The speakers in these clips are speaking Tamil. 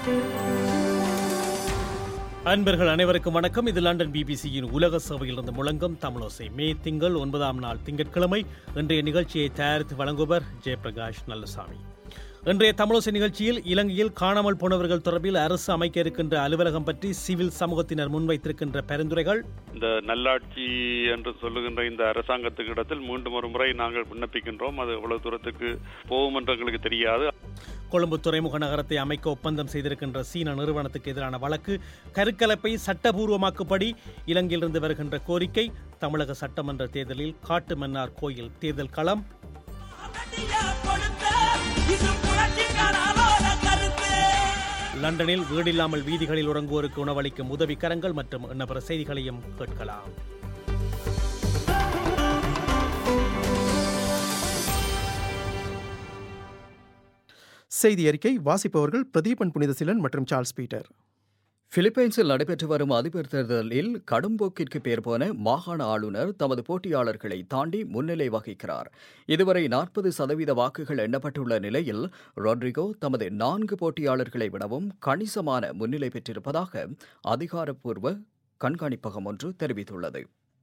அன்பர்கள் அனைவருக்கும் வணக்கம் இது லண்டன் பிபிசியின் உலக சபையிலிருந்து முழங்கும் தமிழோசை மே திங்கள் ஒன்பதாம் நாள் திங்கட்கிழமை இன்றைய நிகழ்ச்சியை தயாரித்து வழங்குவர் ஜெயபிரகாஷ் நல்லசாமி இன்றைய தமிழோசை நிகழ்ச்சியில் இலங்கையில் காணாமல் போனவர்கள் தொடர்பில் அரசு அமைக்க இருக்கின்ற அலுவலகம் பற்றி சிவில் சமூகத்தினர் முன்வைத்திருக்கின்ற பரிந்துரைகள் இந்த நல்லாட்சி என்று சொல்லுகின்ற இந்த அரசாங்கத்துக்கு இடத்தில் மீண்டும் ஒரு முறை நாங்கள் விண்ணப்பிக்கின்றோம் அது எவ்வளவு தூரத்துக்கு போகும் என்று எங்களுக்கு தெரியாது கொழும்பு துறைமுக நகரத்தை அமைக்க ஒப்பந்தம் செய்திருக்கின்ற சீன நிறுவனத்துக்கு எதிரான வழக்கு கருக்கலைப்பை சட்டபூர்வமாக்கும்படி இலங்கையிலிருந்து வருகின்ற கோரிக்கை தமிழக சட்டமன்ற தேர்தலில் காட்டு மன்னார் கோயில் தேர்தல் களம் லண்டனில் வீடில்லாமல் வீதிகளில் உறங்குவோருக்கு உணவளிக்கும் உதவிக்கரங்கள் மற்றும் இன்னபிற செய்திகளையும் கேட்கலாம் செய்தி அறிக்கை வாசிப்பவர்கள் பிரதீபன் புனிதசிலன் மற்றும் சார்ல்ஸ் பீட்டர் பிலிப்பைன்ஸில் நடைபெற்று வரும் அதிபர் தேர்தலில் கடும்போக்கிற்கு பேர் போன மாகாண ஆளுநர் தமது போட்டியாளர்களை தாண்டி முன்னிலை வகிக்கிறார் இதுவரை நாற்பது சதவீத வாக்குகள் எண்ணப்பட்டுள்ள நிலையில் ரொட்ரிகோ தமது நான்கு போட்டியாளர்களை விடவும் கணிசமான முன்னிலை பெற்றிருப்பதாக அதிகாரப்பூர்வ கண்காணிப்பகம் ஒன்று தெரிவித்துள்ளது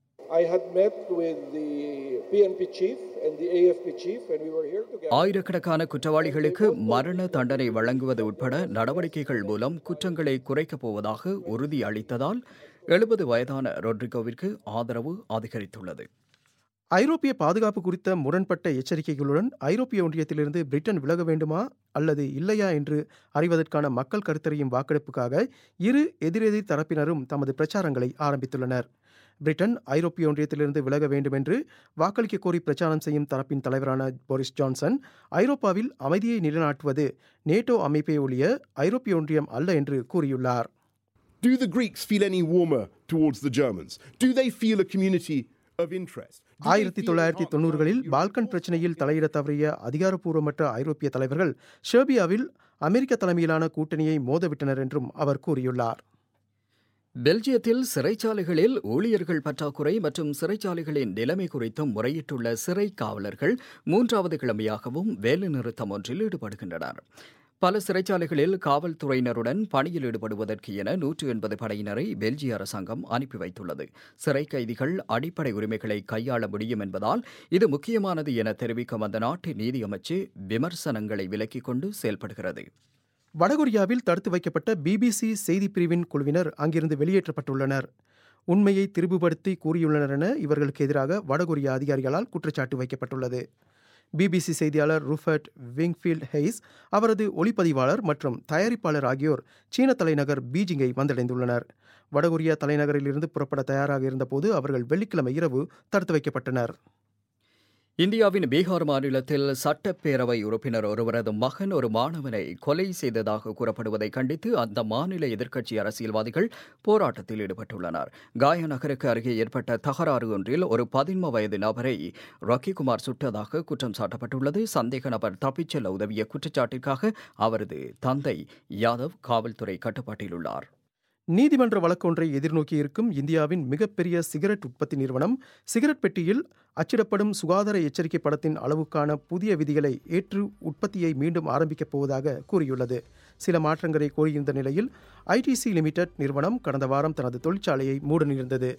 I had met with the PNP chief and the AFP chief, and we were here together. ஆயிரக்கணக்கான குற்றவாளிகளுக்கு மரண தண்டனை வழங்குவது உட்பட நடவடிக்கைகள் மூலம் குற்றங்களை குறைக்கப் போவதாக உறுதி அளித்ததால் எழுபது வயதான ரொட்ரிகோவிற்கு ஆதரவு அதிகரித்துள்ளது ஐரோப்பிய பாதுகாப்பு குறித்த முரண்பட்ட எச்சரிக்கைகளுடன் ஐரோப்பிய ஒன்றியத்திலிருந்து பிரிட்டன் விலக வேண்டுமா அல்லது இல்லையா என்று அறிவதற்கான மக்கள் கருத்தறியும் வாக்கெடுப்புக்காக இரு எதிரெதிர் தரப்பினரும் தமது பிரச்சாரங்களை ஆரம்பித்துள்ளனர் பிரிட்டன் ஐரோப்பிய ஒன்றியத்திலிருந்து விலக வேண்டும் என்று வாக்களிக்க கோரி பிரச்சாரம் செய்யும் தரப்பின் தலைவரான போரிஸ் ஜான்சன் ஐரோப்பாவில் அமைதியை நிலைநாட்டுவது நேட்டோ அமைப்பை ஒழிய ஐரோப்பிய ஒன்றியம் அல்ல என்று கூறியுள்ளார் Do the Greeks feel any warmer towards the Germans? Do they feel a community of interest? Do they ஆயிரத்தி feel தொள்ளாயிரத்தி part of தொண்ணூறுகளில் European பால்கன் பிரச்சனையில் தலையிட தவறிய அதிகாரப்பூர்வமற்ற ஐரோப்பிய தலைவர்கள் ஷேர்பியாவில் அமெரிக்க தலைமையிலான கூட்டணியை மோதவிட்டனர் என்றும் அவர் கூறியுள்ளார் பெல்ஜியத்தில் சிறைச்சாலைகளில் ஊழியர்கள் பற்றாக்குறை மற்றும் சிறைச்சாலைகளின் நிலைமை குறித்தும் முறையிட்டுள்ள சிறை காவலர்கள் மூன்றாவது கிழமையாகவும் வேலைநிறுத்தம் ஒன்றில் ஈடுபடுகின்றனர் பல சிறைச்சாலைகளில் காவல்துறையினருடன் பணியில் ஈடுபடுவதற்கு என நூற்று எண்பது படையினரை பெல்ஜிய அரசாங்கம் அனுப்பி வைத்துள்ளது சிறை கைதிகள் அடிப்படை உரிமைகளை கையாள முடியும் என்பதால் இது முக்கியமானது என தெரிவிக்கும் அந்த நாட்டு நீதியமைச்சு விமர்சனங்களை விலக்கிக் கொண்டு செயல்படுகிறது வடகொரியாவில் தடுத்து வைக்கப்பட்ட பிபிசி செய்திப் பிரிவின் குழுவினர் அங்கிருந்து வெளியேற்றப்பட்டுள்ளனர் உண்மையை திரும்புபடுத்தி கூறியுள்ளனர் என இவர்களுக்கு எதிராக வடகொரிய அதிகாரிகளால் குற்றச்சாட்டு வைக்கப்பட்டுள்ளது பிபிசி செய்தியாளர் ரூஃபர்ட் விங்ஃபீல்ட் ஹெய்ஸ் அவரது ஒளிப்பதிவாளர் மற்றும் தயாரிப்பாளர் ஆகியோர் சீன தலைநகர் பீஜிங்கை வந்தடைந்துள்ளனர் வடகொரியா தலைநகரிலிருந்து புறப்பட தயாராக இருந்தபோது அவர்கள் வெள்ளிக்கிழமை இரவு தடுத்து வைக்கப்பட்டனர் இந்தியாவின் பீகார் மாநிலத்தில் சட்டப்பேரவை உறுப்பினர் ஒருவரது மகன் ஒரு மாணவனை கொலை செய்ததாக கூறப்படுவதை கண்டித்து அந்த மாநில எதிர்க்கட்சி அரசியல்வாதிகள் போராட்டத்தில் ஈடுபட்டுள்ளனர் காயா நகருக்கு அருகே ஏற்பட்ட தகராறு ஒன்றில் ஒரு பதின்ம வயது நபரை ரக்கிகுமார் சுட்டதாக குற்றம் சாட்டப்பட்டுள்ளது சந்தேக நபர் தப்பிச் செல்ல உதவிய குற்றச்சாட்டிற்காக அவரது தந்தை யாதவ் காவல்துறை கட்டுப்பாட்டில் உள்ளார் நீதிமன்ற வழக்கொன்றை எதிர்நோக்கி இருக்கும் இந்தியாவின் மிகப்பெரிய சிகரெட் உற்பத்தி நிறுவனம் சிகரெட் பெட்டியில் அச்சிடப்படும் சுகாதார எச்சரிக்கை படத்தின் அளவுக்கான புதிய விதிகளை ஏற்று உற்பத்தியை மீண்டும் ஆரம்பிக்கப் போவதாக கூறியுள்ளது சில மாற்றங்களை கோரியிருந்த நிலையில் ஐடிசி லிமிடெட் நிறுவனம் கடந்த வாரம் தனது தொழிற்சாலையை மூட நேர்ந்தது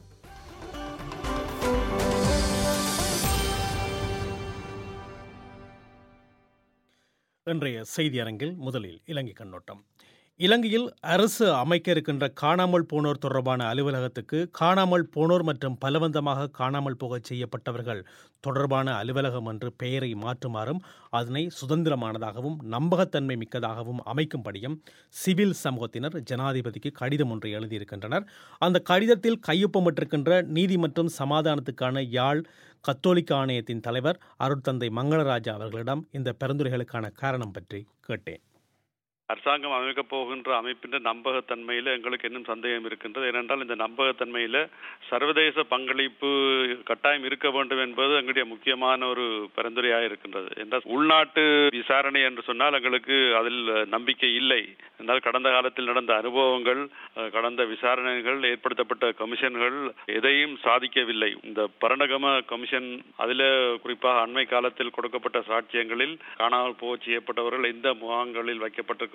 இன்றைய செய்தி அரங்கில் முதலில் இலங்கை கண்ணோட்டம் இலங்கையில் அரசு அமைக்க இருக்கின்ற காணாமல் போனோர் தொடர்பான அலுவலகத்துக்கு காணாமல் போனோர் மற்றும் பலவந்தமாக காணாமல் போகச் செய்யப்பட்டவர்கள் தொடர்பான அலுவலகம் என்று பெயரை மாற்றுமாறும் அதனை சுதந்திரமானதாகவும் நம்பகத்தன்மை மிக்கதாகவும் அமைக்கும்படியும் சிவில் சமூகத்தினர் ஜனாதிபதிக்கு கடிதம் ஒன்றை எழுதியிருக்கின்றனர் அந்த கடிதத்தில் கையொப்பமிட்டிருக்கின்ற நீதி மற்றும் சமாதானத்துக்கான யாழ் கத்தோலிக்க ஆணையத்தின் தலைவர் அருட்தந்தை மங்களராஜா அவர்களிடம் இந்த பரிந்துரைகளுக்கான காரணம் பற்றி கேட்டேன் அரசாங்கம் அமைக்கப் போகின்ற அமைப்பின் நம்பகத்தன்மையில் எங்களுக்கு இன்னும் சந்தேகம் இருக்கின்றது ஏனென்றால் இந்த நம்பகத்தன்மையில் சர்வதேச பங்களிப்பு கட்டாயம் இருக்க வேண்டும் என்பது எங்களுடைய முக்கியமான ஒரு பரிந்துரையாக இருக்கின்றது என்றால் உள்நாட்டு விசாரணை என்று சொன்னால் எங்களுக்கு அதில் நம்பிக்கை இல்லை என்றால் கடந்த காலத்தில் நடந்த அனுபவங்கள் அஹ், கடந்த விசாரணைகள் ஏற்படுத்தப்பட்ட கமிஷன்கள் எதையும் சாதிக்கவில்லை இந்த பரணகம கமிஷன் அதில் குறிப்பாக அண்மை காலத்தில் கொடுக்கப்பட்ட சாட்சியங்களில் காணாமல் போக செய்யப்பட்டவர்கள் எந்த முகாம்களில் வைக்கப்பட்டிருக்கிறார்கள்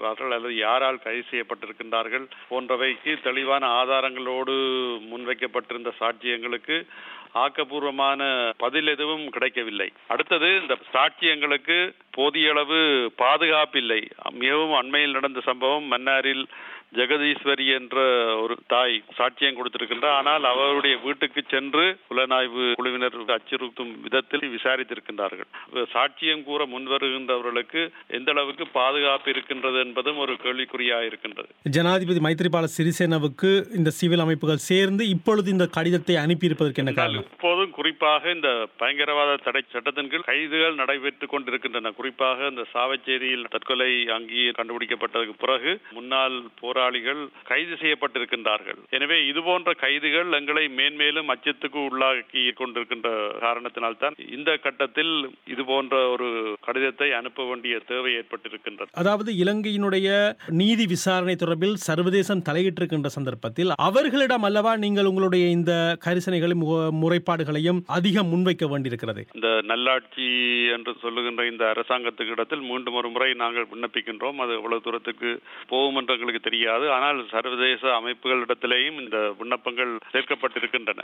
செய்யப்பட்டிருக்கிறார்கள் அல்லது யாரால் கைது செய்யப்பட்டிருக்கின்றார்கள் போன்றவைக்கு தெளிவான ஆதாரங்களோடு முன்வைக்கப்பட்டிருந்த சாட்சியங்களுக்கு ஆக்கப்பூர்வமான பதில் எதுவும் கிடைக்கவில்லை அடுத்தது இந்த சாட்சியங்களுக்கு போதிய அளவு பாதுகாப்பில்லை மிகவும் அண்மையில் நடந்த சம்பவம் மன்னாரில் ஜெகதீஸ்வரி என்ற ஒரு தாய் சாட்சியம் கொடுத்திருக்கின்றார் ஆனால் அவருடைய வீட்டுக்கு சென்று புலனாய்வு குழுவினர் அச்சுறுத்தும் விதத்தில் விசாரித்திருக்கின்றார்கள் சாட்சியம் கூற முன்வருகின்றவர்களுக்கு எந்த அளவுக்கு பாதுகாப்பு இருக்கின்றது என்பதும் ஒரு கேள்விக்குறியாக இருக்கின்றது ஜனாதிபதி மைத்ரிபால சிறிசேனவுக்கு இந்த சிவில் அமைப்புகள் சேர்ந்து இப்பொழுது இந்த கடிதத்தை அனுப்பியிருப்பதற்கு என்ன காரணம் இப்போதும் குறிப்பாக இந்த பயங்கரவாத தடை சட்டத்தின் கீழ் கைதுகள் நடைபெற்றுக் கொண்டிருக்கின்றன குறிப்பாக இந்த சாவச்சேரியில் தற்கொலை அங்கி கண்டுபிடிக்கப்பட்டதற்கு பிறகு முன்னாள் போராளிகள் கைது செய்யப்பட்டிருக்கின்றார்கள் எனவே இது போன்ற கைதுகள் எங்களை மேன்மேலும் அச்சத்துக்கு உள்ளாக்கி கொண்டிருக்கின்ற காரணத்தினால்தான் இந்த கட்டத்தில் இது போன்ற ஒரு கடிதத்தை அனுப்ப வேண்டிய தேவை ஏற்பட்டிருக்கின்றது அதாவது இலங்கையினுடைய நீதி விசாரணை தொடர்பில் சர்வதேசம் தலையிட்டிருக்கின்ற சந்தர்ப்பத்தில் அவர்களிடம் அல்லவா நீங்கள் உங்களுடைய இந்த கரிசனைகளையும் மு- முறைப்பாடுகளையும் அதிகம் முன்வைக்க வேண்டியிருக்கிறது இந்த நல்லாட்சி என்று சொல்லுகின்ற இந்த அரசாங்கத்துக்கு இடத்தில் மீண்டும் ஒரு முறை நாங்கள் விண்ணப்பிக்கின்றோம் அது எவ்வளவு தூரத்துக்கு போகும் என்று எங்களுக்கு தெரியாது ஆனால் சர்வதேச அமைப்புகளிடத்திலேயும் இந்த விண்ணப்பங்கள் சேர்க்கப்பட்டிருக்கின்றன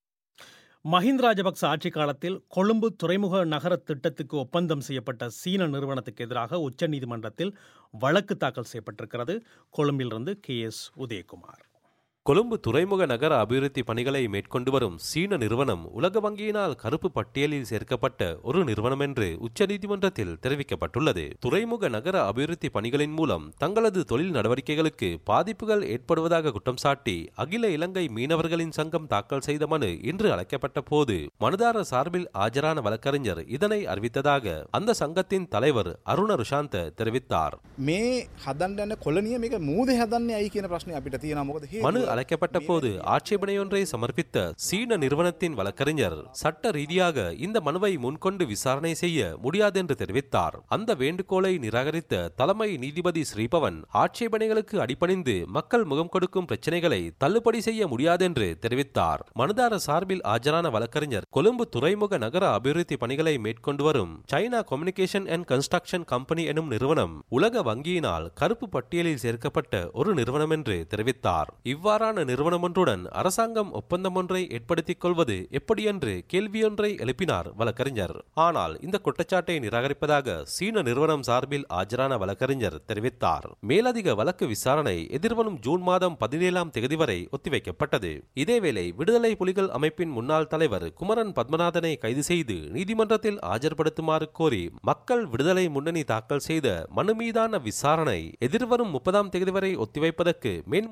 மஹிந்த ராஜபக்ச ஆட்சி காலத்தில் கொழும்பு துறைமுக நகர திட்டத்துக்கு ஒப்பந்தம் செய்யப்பட்ட சீன நிறுவனத்துக்கு எதிராக உச்சநீதிமன்றத்தில் வழக்கு தாக்கல் செய்யப்பட்டிருக்கிறது கொழும்பிலிருந்து கே எஸ் உதயகுமார் கொழும்பு துறைமுக நகர அபிவிருத்தி பணிகளை மேற்கொண்டு வரும் சீன நிறுவனம் உலக வங்கியினால் கருப்பு பட்டியலில் சேர்க்கப்பட்ட ஒரு நிறுவனம் என்று உச்சநீதிமன்றத்தில் தெரிவிக்கப்பட்டுள்ளது துறைமுக நகர அபிவிருத்தி பணிகளின் மூலம் தங்களது தொழில் நடவடிக்கைகளுக்கு பாதிப்புகள் ஏற்படுவதாக குற்றம் சாட்டி அகில இலங்கை மீனவர்களின் சங்கம் தாக்கல் செய்த மனு இன்று அழைக்கப்பட்ட போது மனுதாரர் சார்பில் ஆஜரான வழக்கறிஞர் இதனை அறிவித்ததாக அந்த சங்கத்தின் தலைவர் அருண ருஷாந்த தெரிவித்தார் මේ හදන්න කොලනිය මේක මූද හදන්න ඇයි කියන ප්‍රශ්නය අපිට තියෙන මොකද හේතුව? மனு அழைக்கப்பட்ட போது ஆட்சேபனையொன்றை சமர்ப்பித்த சீன நிறுவனத்தின் வழக்கறிஞர் சட்ட ரீதியாக இந்த மனுவை முன்கொண்டு விசாரணை செய்ய முடியாதென்று தெரிவித்தார் அந்த வேண்டுகோளை நிராகரித்த தலைமை நீதிபதி ஸ்ரீபவன் ஆட்சேபனைகளுக்கு அடிபணிந்து மக்கள் முகம் கொடுக்கும் பிரச்சனைகளை தள்ளுபடி செய்ய முடியாதென்று தெரிவித்தார் மனுதாரர் சார்பில் ஆஜரான வழக்கறிஞர் கொழும்பு துறைமுக நகர அபிவிருத்தி பணிகளை மேற்கொண்டு வரும் China communication and construction company எனும் நிறுவனம் உலக வங்கியினால் கருப்பு பட்டியலில் சேர்க்கப்பட்ட ஒரு நிறுவனம் என்று தெரிவித்தார் இவ்வாறான நிறுவனம் ஒன்றுடன் அரசாங்கம் ஒப்பந்தம் ஒன்றை ஏற்படுத்திக் கொள்வது எப்படியென்று கேள்வியொன்றை எழுப்பினார் வழக்கறிஞர் ஆனால் இந்த குற்றச்சாட்டை நிராகரிப்பதாக சீன நிறுவனம் சார்பில் ஆஜரான வழக்கறிஞர் தெரிவித்தார் மேலதிக வழக்கு விசாரணை எதிர்வரும் ஜூன் மாதம் பதினேழாம் தேதி வரை ஒத்திவைக்கப்பட்டது இதேவேளை விடுதலை புலிகள் அமைப்பின் முன்னாள் தலைவர் குமரன் பத்மநாதனை கைது செய்து நீதிமன்றத்தில் ஆஜர்படுத்துமாறு கோரி மக்கள் விடுதலை முன்னணி தாக்கல் செய்த மனு மீதான விசாரணை எதிர்வரும் முப்பதாம் தேதி வரை ஒத்திவைப்பதற்கு மேன்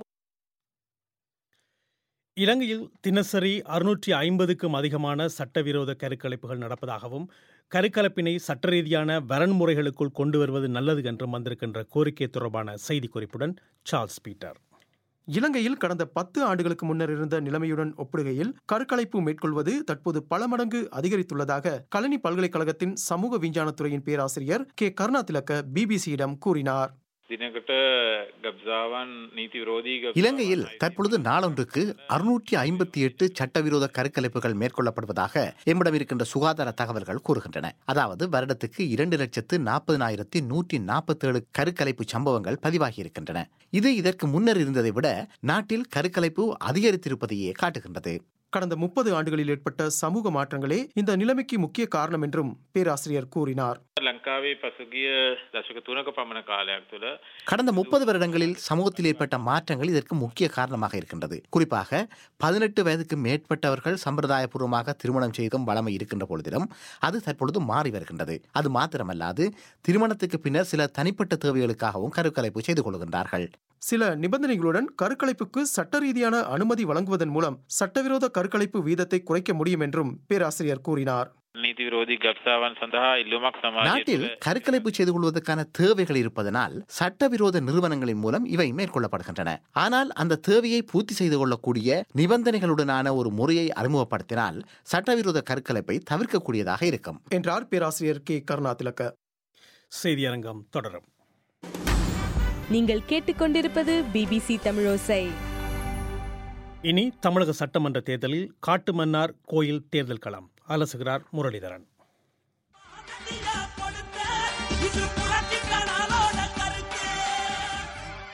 இலங்கையில் தினசரி அறுநூற்றி ஐம்பதுக்கும் அதிகமான சட்டவிரோத கருக்கலைப்புகள் நடப்பதாகவும் கருக்கலைப்பினை சட்ட ரீதியான வரன்முறைகளுக்குள் கொண்டு வருவது நல்லது என்றும் வந்திருக்கின்ற கோரிக்கை தொடர்பான செய்திக்குறிப்புடன் சார்ல்ஸ் பீட்டர் இலங்கையில் கடந்த பத்து ஆண்டுகளுக்கு முன்னர் இருந்த நிலைமையுடன் ஒப்பிடுகையில் கருக்கலைப்பு மேற்கொள்வது தற்போது பல மடங்கு அதிகரித்துள்ளதாக கலனி பல்கலைக்கழகத்தின் சமூக விஞ்ஞானத்துறையின் பேராசிரியர் கே கருணாதிலக்க பிபிசியிடம் கூறினார் දිනකට ගබ්සාවන් නීති විරෝධී ගබ්සාවන් இலங்கையில் தற்பொழுது நாளொன்றுக்கு அறுநூற்றி ஐம்பத்தி எட்டு சட்டவிரோத கருக்கலைப்புகள் மேற்கொள்ளப்படுவதாக எம்மிடம் இருக்கின்ற சுகாதார தகவல்கள் கூறுகின்றன அதாவது வருடத்துக்கு இரண்டு லட்சத்து நாற்பதினாயிரத்தி நூற்றி நாற்பத்தேழு கருக்கலைப்பு சம்பவங்கள் பதிவாகி இருக்கின்றன இது இதற்கு முன்னர் இருந்ததை விட நாட்டில் கருக்கலைப்பு அதிகரித்திருப்பதையே காட்டுகின்றது கடந்த முப்பது ஆண்டுகளில் ஏற்பட்ட சமூக மாற்றங்களே இந்த நிலைமைக்கு முக்கிய காரணம் என்றும் பேராசிரியர் கூறினார் ලංකාවේ පසුගිය දශක තුනක පමණ කාලයක් තුළ கடந்த முப்பது வருடங்களில் சமூகத்தில் ஏற்பட்ட மாற்றங்கள் இதற்கு முக்கிய காரணமாக இருக்கின்றது குறிப்பாக பதினெட்டு வயதுக்கு மேற்பட்டவர்கள் சம்பிரதாயபூர்வமாக திருமணம் செய்தும் வளமை இருக்கின்ற பொழுதிலும் அது தற்பொழுது மாறி வருகின்றது அது மாத்திரமல்லாது திருமணத்துக்கு பின்னர் சில தனிப்பட்ட தேவைகளுக்காகவும் கருக்கலைப்பு செய்து கொள்கின்றார்கள் சில நிபந்தனைகளுடன் கருக்கலைப்புக்கு சட்ட ரீதியான அனுமதி வழங்குவதன் மூலம் சட்டவிரோத கருக்கலைப்பு வீதத்தை குறைக்க முடியும் என்றும் பேராசிரியர் கூறினார் නීති විරෝධී ගබ්සාවන් සඳහා ඉල්ලුමක් සමාජය நாட்டில் තුළ கருக்கலைப்பு செய்து கொள்வதற்கான தேவைகள் இருப்பதனால் சட்டவிரோத நிறுவனங்களின் மூலம் இவை மேற்கொள்ளப்படுகின்றன ஆனால் அந்த தேவையை பூர்த்தி செய்து கொள்ளக்கூடிய நிபந்தனைகளுடனான ஒரு முறையை அறிமுகப்படுத்தினால் சட்டவிரோத கருக்கலைப்பை தவிர்க்கக்கூடியதாக இருக்கும் என்றார் பேராசிரியர் கே கருணாதிலக்க செய்தியரங்கம் தொடரும் நீங்கள் கேட்டுக்கொண்டிருப்பது பிபிசி தமிழோசை இனி தமிழக சட்டமன்ற தேர்தலில் காட்டுமன்னார் கோயில் தேர்தல் களம் அலசுகிறார் முரளிதரன்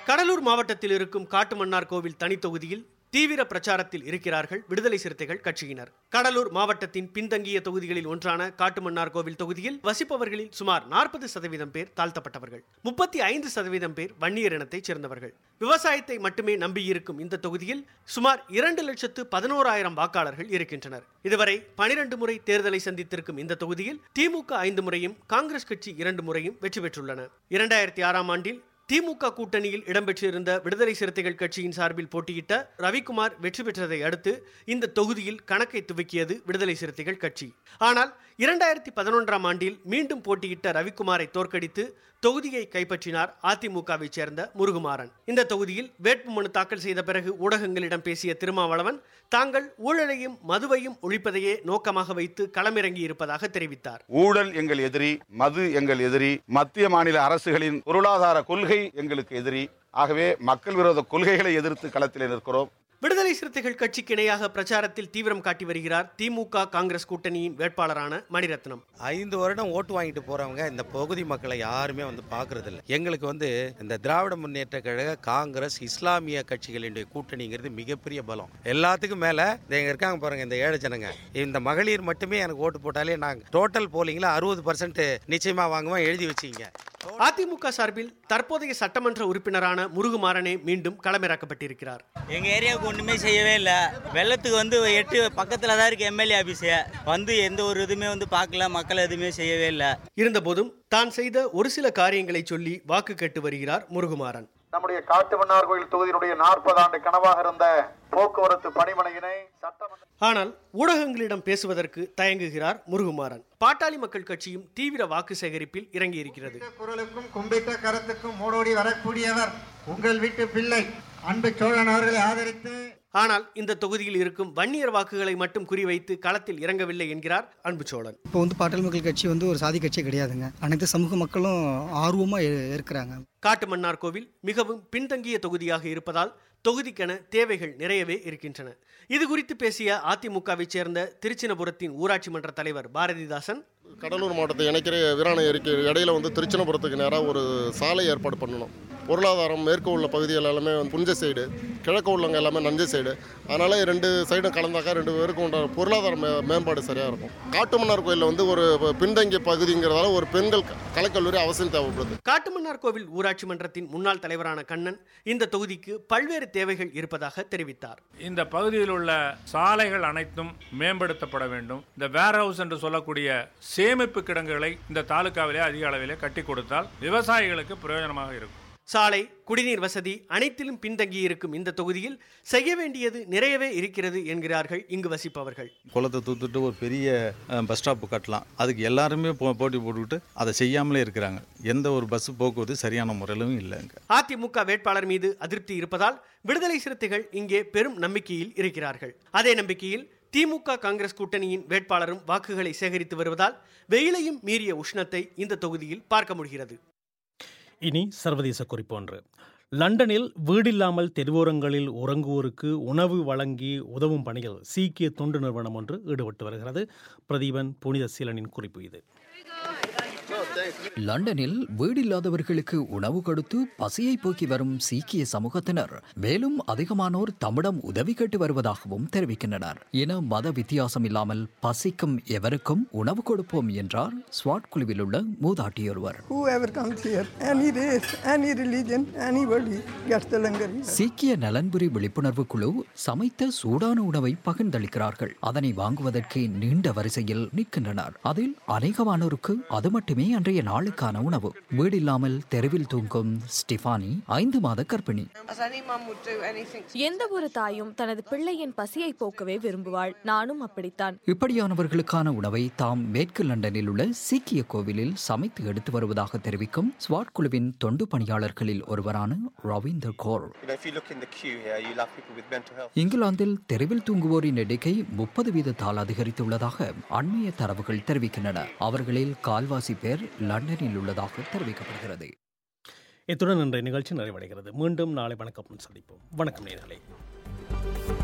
கடலூர் மாவட்டத்தில் இருக்கும் காட்டுமன்னார் கோவில் தனி தொகுதியில் தீவிர பிரச்சாரத்தில் இருக்கிறார்கள் விடுதலை சிறுத்தைகள் கட்சியினர் கடலூர் மாவட்டத்தின் பின்தங்கிய தொகுதிகளில் ஒன்றான காட்டுமன்னார் கோவில் தொகுதியில் வசிப்பவர்களில் சுமார் நாற்பது சதவீதம் பேர் தாழ்த்தப்பட்டவர்கள் முப்பத்தி ஐந்து சதவீதம் பேர் வன்னியர் இனத்தைச் சேர்ந்தவர்கள் விவசாயத்தை மட்டுமே நம்பியிருக்கும் இந்த தொகுதியில் சுமார் இரண்டு லட்சத்து பதினோராயிரம் வாக்காளர்கள் இருக்கின்றனர் இதுவரை பனிரெண்டு முறை தேர்தலை சந்தித்திருக்கும் இந்த தொகுதியில் திமுக ஐந்து முறையும் காங்கிரஸ் கட்சி இரண்டு முறையும் வெற்றி பெற்றுள்ளன இரண்டாயிரத்தி ஆறாம் ஆண்டில் திமுக கூட்டணியில் இடம்பெற்றிருந்த விடுதலை சிறுத்தைகள் கட்சியின் சார்பில் போட்டியிட்ட ரவிக்குமார் வெற்றி பெற்றதை அடுத்து இந்த தொகுதியில் கணக்கை துவக்கியது விடுதலை சிறுத்தைகள் கட்சி ஆனால் இரண்டாயிரத்தி பதினொன்றாம் ஆண்டில் மீண்டும் போட்டியிட்ட ரவிக்குமாரை தோற்கடித்து தொகுதியை கைப்பற்றினார் அதிமுகவை சேர்ந்த முருகுமாறன் இந்த தொகுதியில் வேட்புமனு தாக்கல் செய்த பிறகு ஊடகங்களிடம் பேசிய திருமாவளவன் தாங்கள் ஊழலையும் மதுவையும் ஒழிப்பதையே நோக்கமாக வைத்து களமிறங்கி இருப்பதாக தெரிவித்தார் ஊழல் எங்கள் எதிரி மது எங்கள் எதிரி மத்திய மாநில அரசுகளின் பொருளாதார கொள்கை எங்களுக்கு எதிரி ஆகவே மக்கள் விரோத கொள்கைகளை எதிர்த்து களத்தில் நிற்கிறோம் விடுதலை சிறுத்தைகள் கட்சிக்கு இணையாக பிரச்சாரத்தில் தீவிரம் காட்டி வருகிறார் திமுக காங்கிரஸ் கூட்டணியின் வேட்பாளரான மணிரத்னம் ஐந்து வருடம் ஓட்டு வாங்கிட்டு போறவங்க இந்த பகுதி மக்களை யாருமே வந்து பாக்குறது இல்லை எங்களுக்கு வந்து இந்த திராவிட முன்னேற்ற கழக காங்கிரஸ் இஸ்லாமிய கட்சிகளினுடைய கூட்டணிங்கிறது மிகப்பெரிய பலம் எல்லாத்துக்கும் மேல இந்த இங்க இருக்காங்க பாருங்க இந்த ஏழை ஜனங்க இந்த மகளிர் மட்டுமே எனக்கு ஓட்டு போட்டாலே நாங்க டோட்டல் போலிங்ல அறுபது பர்சன்ட் நிச்சயமா வாங்குவோம் எழுதி வச்சிங்க அதிமுக சார்பில் தற்போதைய சட்டமன்ற உறுப்பினரான முருகுமாறனே மீண்டும் களமிறக்கப்பட்டிருக்கிறார் எங்கள் ஏரியாவுக்கு ஒன்றுமே செய்யவே இல்லை வெள்ளத்துக்கு வந்து எட்டு பக்கத்தில் தான் இருக்குது எம்எல்ஏ ஆஃபீஸு வந்து எந்த ஒரு இதுவுமே வந்து பார்க்கல மக்கள் எதுவுமே செய்யவே இல்லை இருந்தபோதும் தான் செய்த ஒரு சில காரியங்களை சொல்லி வாக்கு கேட்டு வருகிறார் முருகுமாறன் நம்முடைய காட்டுமன்னார் கோயில் தொகுதியினுடைய நாற்பது ஆண்டு கனவாக இருந்த போக்குவரத்து பணிமனையினை சட்டமன்ற ஆனால் ஊடகங்களிடம் பேசுவதற்கு தயங்குகிறார் முருகுமாறன் பாட்டாளி மக்கள் கட்சியும் தீவிர வாக்கு சேகரிப்பில் இறங்கியிருக்கிறது குரலுக்கும் கும்பிட்ட கரத்துக்கும் ஓடோடி வரக்கூடியவர் உங்கள் வீட்டு பிள்ளை அன்பு சோழன் அவர்களை ஆதரித்து ஆனால் இந்த தொகுதியில் இருக்கும் வன்னியர் வாக்குகளை மட்டும் குறிவைத்து களத்தில் இறங்கவில்லை என்கிறார் அன்புச்சோழன் இப்போ வந்து பாட்டாளி மக்கள் கட்சி வந்து ஒரு சாதி கட்சி கிடையாதுங்க அனைத்து சமூக மக்களும் ஆர்வமாக இருக்கிறாங்க காட்டுமன்னார் கோவில் மிகவும் பின்தங்கிய தொகுதியாக இருப்பதால் தொகுதிக்கென தேவைகள் நிறையவே இருக்கின்றன இது குறித்து பேசிய அதிமுகவை சேர்ந்த திருச்சினபுரத்தின் ஊராட்சி மன்ற தலைவர் பாரதிதாசன் கடலூர் மாவட்டத்தை இணைக்கிற வீராணை அறிக்கை இடையில வந்து திருச்சினபுரத்துக்கு நேராக ஒரு சாலை ஏற்பாடு பண்ணணும் பொருளாதாரம் மேற்கு உள்ள பகுதிகள் எல்லாமே வந்து புஞ்ச சைடு கிழக்கு உள்ளவங்க எல்லாமே நஞ்சை சைடு அதனால் ரெண்டு சைடும் கலந்தாக்கா ரெண்டு பேருக்கும் உண்டான பொருளாதார மே மேம்பாடு சரியாக இருக்கும் காட்டுமன்னார் கோயிலில் வந்து ஒரு பின்தங்கிய பகுதிங்கிறதால ஒரு பெண்கள் கலைக்கல்லூரி அவசியம் தேவைப்படுது காட்டுமன்னார் கோவில் ஊராட்சி மன்றத்தின் முன்னாள் தலைவரான கண்ணன் இந்த தொகுதிக்கு பல்வேறு தேவைகள் இருப்பதாக தெரிவித்தார் இந்த பகுதியில் உள்ள சாலைகள் அனைத்தும் மேம்படுத்தப்பட வேண்டும் இந்த வேர் ஹவுஸ் என்று சொல்லக்கூடிய சேமிப்பு கிடங்குகளை இந்த தாலுகாவிலே அதிக அளவிலே கட்டி கொடுத்தால் விவசாயிகளுக்கு பிரயோஜனமாக இருக்கும் சாலை குடிநீர் வசதி அனைத்திலும் பின்தங்கி இருக்கும் இந்த தொகுதியில் செய்ய வேண்டியது நிறையவே இருக்கிறது என்கிறார்கள் இங்கு வசிப்பவர்கள் குளத்தை தூத்துட்டு ஒரு பெரிய பஸ் ஸ்டாப் கட்டலாம் அதுக்கு எல்லாருமே போ போட்டி போட்டுக்கிட்டு அதை செய்யாமலே இருக்கிறாங்க எந்த ஒரு பஸ் போக்குவரத்து சரியான முறையிலும் இல்லைங்க அதிமுக வேட்பாளர் மீது அதிருப்தி இருப்பதால் விடுதலை சிறுத்தைகள் இங்கே பெரும் நம்பிக்கையில் இருக்கிறார்கள் அதே நம்பிக்கையில் திமுக காங்கிரஸ் கூட்டணியின் வேட்பாளரும் வாக்குகளை சேகரித்து வருவதால் வெயிலையும் மீறிய உஷ்ணத்தை இந்த தொகுதியில் பார்க்க முடிகிறது இனி சர்வதேச குறிப்பு ஒன்று லண்டனில் வீடில்லாமல் தெருவோரங்களில் உறங்குவோருக்கு உணவு வழங்கி உதவும் பணியில் சீக்கிய தொண்டு நிறுவனம் ஒன்று ஈடுபட்டு வருகிறது பிரதீபன் புனித சீலனின் குறிப்பு இது லண்டனில் வீடில்லாதவர்களுக்கு உணவு கொடுத்து பசியை போக்கி வரும் சீக்கிய சமூகத்தினர் மேலும் அதிகமானோர் தம்மிடம் உதவி கேட்டு வருவதாகவும் தெரிவிக்கின்றனர் இன மத வித்தியாசம் இல்லாமல் பசிக்கும் எவருக்கும் உணவு கொடுப்போம் என்றார் ஸ்வாட் குழுவில் உள்ள மூதாட்டியொருவர் Whoever comes here, any race, any religion, anybody gets the langar here. சீக்கிய நலன்புரி விழிப்புணர்வு குழு சமைத்த சூடான உணவை பகிர்ந்தளிக்கிறார்கள் அதனை வாங்குவதற்கு நீண்ட வரிசையில் நிற்கின்றனர் அதில் அநேகமானோருக்கு அது மட்டுமே அன்றைய நாளுக்கான உணவு வீடில்லாமல் தெருவில் தூங்கும் ஸ்டிஃபானி ஐந்து மாத கர்ப்பிணி As any mum would do anything. எந்த ஒரு தாயும் தனது பிள்ளையின் பசியை போக்கவே விரும்புவாள் நானும் அப்படித்தான் இப்படியானவர்களுக்கான உணவை தாம் மேற்கு லண்டனில் உள்ள சீக்கிய கோவிலில் சமைத்து எடுத்து வருவதாக தெரிவிக்கும் ஸ்வாட் குழுவின் தொண்டு பணியாளர்களில் ஒருவரான Ravinder Kaur You know, if you look in the queue here, you'll have people with mental health. இங்கிலாந்தில் தெருவில் தூங்குவோரின் எண்ணிக்கை முப்பது வீதத்தால் அதிகரித்துள்ளதாக அண்மைய தரவுகள் தெரிவிக்கின்றன அவர்களில் கால்வாசி பேர் லண்டனில் உள்ளதாக தெரிவிக்கப்படுகிறது இத்துடன் இன்றைய நிகழ்ச்சி நிறைவடைகிறது மீண்டும் நாளை வணக்கம் சந்திப்போம் வணக்கம் நேர்களே